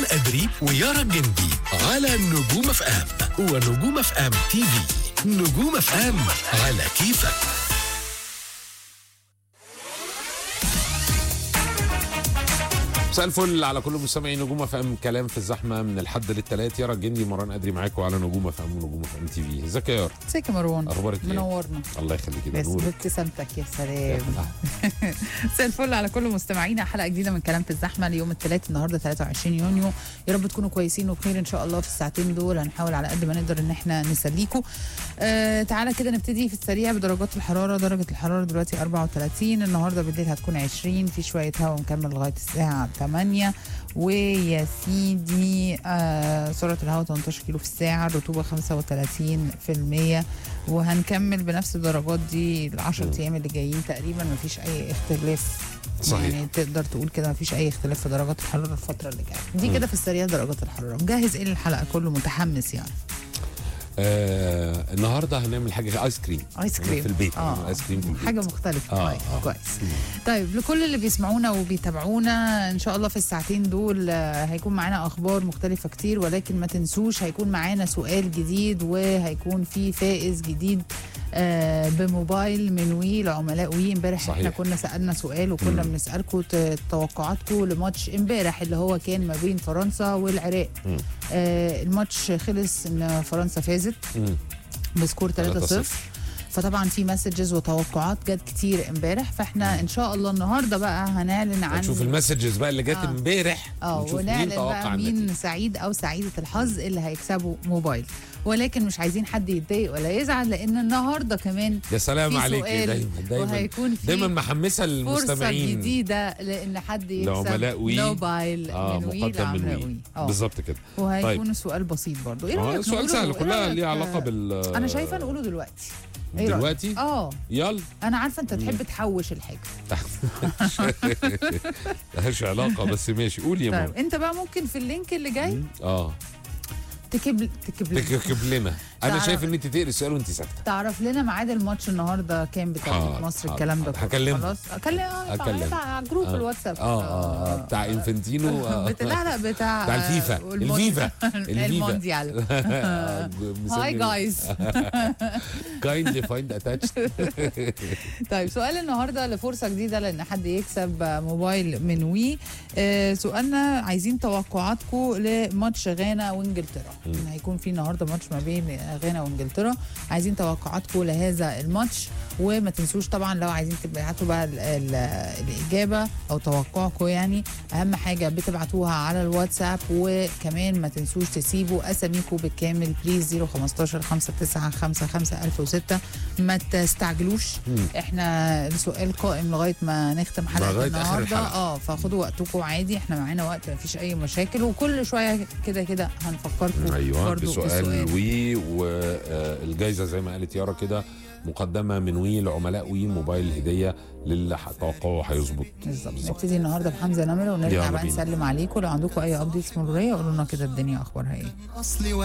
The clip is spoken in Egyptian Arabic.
أدري ويارا الجندي على نجوم اف ام ونجوم اف ام تي في نجوم اف ام على كيفك مساء الفل على كل مستمعي نجوم اف ام كلام في الزحمه من الحد للثلاث يارا الجندي مران ادري معاكم على نجوم اف ام ونجوم اف ام تي في ازيك يا يارا ازيك يا مروان اخبارك ايه منورنا الله يخليك كده بس نور بابتسامتك يا سلام مساء الفل على كل مستمعينا حلقه جديده من كلام في الزحمه ليوم الثلاث النهارده 23 يونيو يا رب تكونوا كويسين وبخير ان شاء الله في الساعتين دول هنحاول على قد ما نقدر ان احنا نسليكم آه تعالى كده نبتدي في السريع بدرجات الحراره درجه الحراره دلوقتي 34 النهارده بالليل هتكون 20 في شويه هواء ونكمل لغايه الساعه 8 ويا سيدي آه سرعه الهواء 18 كيلو في الساعه الرطوبه 35% وهنكمل بنفس الدرجات دي ال 10 ايام اللي جايين تقريبا مفيش اي اختلاف صحيح. يعني تقدر تقول كده مفيش اي اختلاف في درجات الحراره الفتره اللي جايه دي كده في السريع درجات الحراره مجهز ايه للحلقه كله متحمس يعني آه النهارده هنعمل حاجه ايس كريم ايس كريم في البيت اه ايس كريم في البيت حاجه مختلفه آه، طيب آه. كويس طيب لكل اللي بيسمعونا وبيتابعونا ان شاء الله في الساعتين دول آه، هيكون معانا اخبار مختلفه كتير ولكن ما تنسوش هيكون معانا سؤال جديد وهيكون في فائز جديد آه بموبايل من وي لعملاء وي امبارح صحيح. احنا كنا سالنا سؤال وكنا بنسالكم ت- توقعاتكم لماتش امبارح اللي هو كان ما بين فرنسا والعراق مم. آه الماتش خلص ان فرنسا فازت مم. بسكور 3-0 3-0. فطبعا في مسجز وتوقعات جت كتير امبارح فاحنا ان شاء الله النهارده بقى هنعلن عن نشوف المسجز بقى اللي جت آه. امبارح اه ونشوف مين ونعلن توقع بقى مين النتيجه سعيد او سعيده الحظ اللي هيكسبوا موبايل ولكن مش عايزين حد يتضايق ولا يزعل لان النهارده كمان يا سلام في عليك سؤال دايما دايما وهيكون في دايما محمسه فرصه المستمعين جديده لان حد يكسب لعملاء وي. موبايل اه من وي مقدم من لعملاء وي اه بالظبط كده وهيكون طيب. سؤال بسيط برضو ايه آه، رايك سؤال نقوله؟ سهل إيه كلها رأيك؟ ليها علاقه بال انا شايفه نقوله دلوقتي إيه رأيك؟ دلوقتي اه يلا انا عارفه انت تحب تحوش الحاجه ملهاش علاقه بس ماشي قول يا طيب ماما انت بقى ممكن في اللينك اللي جاي اه تكب تكب تكتب لنا انا تعرف- شايف ان انت تقري السؤال وانت ساكته تعرف لنا ميعاد الماتش النهارده كام بتاع حاضر، مصر حاضر، الكلام ده حاضر. كله. هكلمه. خلاص اكلم آه، هكلمه. بتاع جروب آه. الواتساب اه اه آه، بتاع انفنتينو آه. بتاع لا لا بتاع بتاع الفيفا والمون- الفيفا الفيفا المونديال هاي جايز كايندلي فايند اتاتشد طيب سؤال النهارده لفرصه جديده لان حد يكسب موبايل من وي آه سؤالنا عايزين توقعاتكم لماتش غانا وانجلترا هيكون في النهارده ماتش ما بين غانا وانجلترا عايزين توقعاتكم لهذا الماتش وما تنسوش طبعا لو عايزين تبعتوا بقى ال ال الاجابه او توقعكم يعني اهم حاجه بتبعتوها على الواتساب وكمان ما تنسوش تسيبوا اساميكم بالكامل بليز 015 5955 1006 ما تستعجلوش احنا السؤال قائم لغايه ما نختم حلقه لغاية آخر النهارده الحلقة. اه فخدوا وقتكم عادي احنا معانا وقت ما فيش اي مشاكل وكل شويه كده كده هنفكركم ايوه برضو بسؤال وي والجائزه زي ما قالت يارا كده مقدمه من وي لعملاء وي موبايل هديه للي توقعه هيظبط بالظبط نبتدي النهارده بحمزه نمره ونرجع يلا بقى بينا. نسلم عليكم لو عندكم اي ابديتس مروريه قولوا لنا كده الدنيا اخبارها ايه أصلي